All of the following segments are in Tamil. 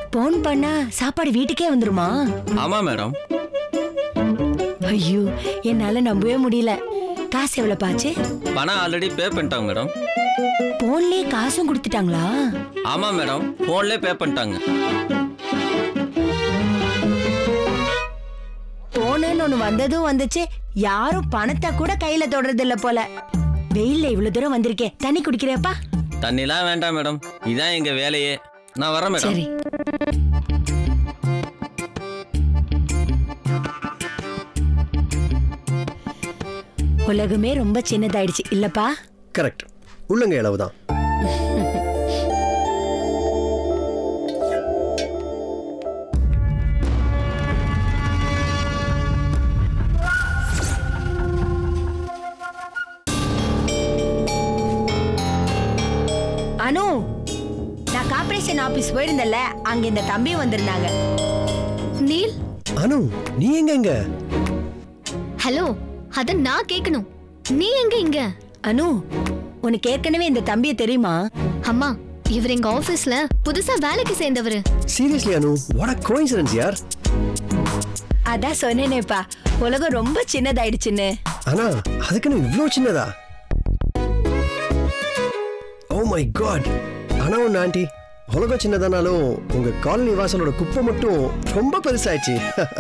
போன் பண்ணா சாப்பாடு வீட்டுக்கே வந்துருமா ஆமா மேடம் ஐயோ என்னால நம்பவே முடியல காசு எவ்வளவு பாச்சு பணம் ஆல்ரெடி பே பண்ணிட்டாங்க மேடம் போன்லயே காசும் கொடுத்துட்டாங்களா ஆமா மேடம் ஃபோன்லேயே பே பண்ணிட்டாங்க போனுன்னு ஒண்ணு வந்ததும் வந்துச்சு யாரும் பணத்தை கூட கையில தொடறது இல்ல போல வெயில்ல இவ்வளவு தூரம் வந்திருக்கே தண்ணி குடிக்கிறியாப்பா தண்ணிலாம் வேண்டாம் மேடம் இதான் எங்க வேலையே நான் வரேன் மேடம் சரி உலகமே ரொம்ப சின்னதாயிடுச்சு இல்லப்பா கரெக்ட் உள்ளங்க அளவு தான் அனு நான் கார்ப்பரேஷன் ஆபீஸ் போயிருந்தேன்ல அங்க இந்த தம்பி வந்திருந்தாங்க நீல் அனு நீ எங்க இங்க ஹலோ அத நான் கேட்கணும் நீ எங்க இங்க அனு உனக்கு ஏற்கனவே இந்த தம்பியை தெரியுமா அம்மா இவர் எங்க ஆபீஸ்ல புதுசா வேலைக்கு சேர்ந்தவரு seriously Anu what a coincidence யார் அதான் சொன்னேனேப்பா உலகம் ரொம்ப சின்னதாயிடுச்சுன்னு ஆனா அதுக்குன்னு இவ்ளோ சின்னதா ஓ மை காட் ஆனா ஒன்று ஆண்டி உலகம் சின்னதானாலும் உங்க காலனி வாசலோட குப்பை மட்டும் ரொம்ப பெருசாயிடுச்சு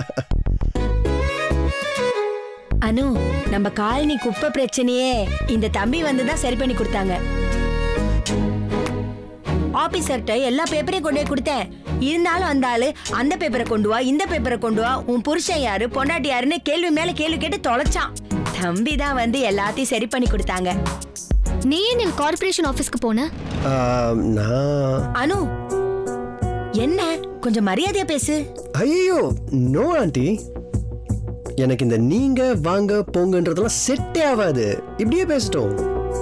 அனு நம்ம காலனி குப்பை பிரச்சனையே இந்த தம்பி வந்து தான் சரி பண்ணி கொடுத்தாங்க ஆபீசர்கிட்ட எல்லா பேப்பரையும் கொண்டு போய் கொடுத்தேன் இருந்தாலும் அந்த ஆளு அந்த பேப்பரை கொண்டு வா இந்த பேப்பரை கொண்டு வா உன் புருஷன் யாரு பொண்டாட்டி யாருன்னு கேள்வி மேல கேள்வி கேட்டு தொலைச்சான் தம்பி தான் வந்து எல்லாத்தையும் சரி பண்ணி கொடுத்தாங்க நீ ஏன் நீல் கார்ப்பரேஷன் ஆபீஸ்க்கு போன ஆம், நான் அனு என்ன கொஞ்சம் மரியாதையா பேசு ஐயோ நோ ஆண்டி எனக்கு இந்த நீங்க வாங்க போங்கன்றதெல்லாம் செட்டே ஆகாது இப்படியே பேசிட்டோம்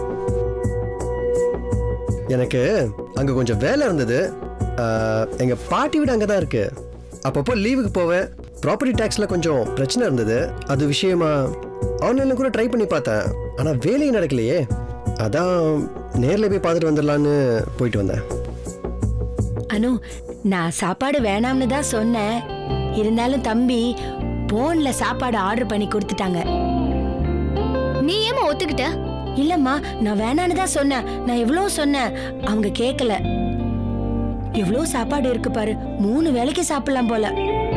எனக்கு அங்க கொஞ்சம் வேலை இருந்தது ஆஹ், எங்க பாட்டி வீடு அங்கதான் இருக்கு அப்பப்போ லீவுக்கு போவேன் ப்ராப்பர்ட்டி டேக்ஸ்ல கொஞ்சம் பிரச்சனை இருந்தது அது விஷயமா ஆன்லைன்ல கூட ட்ரை பண்ணி பார்த்தேன் ஆனா வேலையும் நடக்கலையே அதான் நேர்ல போய் பார்த்துட்டு வந்துடலான்னு போயிட்டு வந்தேன் அனு நான் சாப்பாடு வேணாம்னு தான் சொன்னேன் இருந்தாலும் தம்பி போன்ல சாப்பாடு ஆர்டர் பண்ணி கொடுத்துட்டாங்க நீ ஏமா ஒத்துக்கிட்ட இல்லம்மா நான் வேணான்னு தான் சொன்னேன் நான் எவ்வளோ சொன்னேன் அவங்க கேட்கல எவ்வளோ சாப்பாடு இருக்கு பாரு மூணு வேளைக்கு சாப்பிடலாம் போல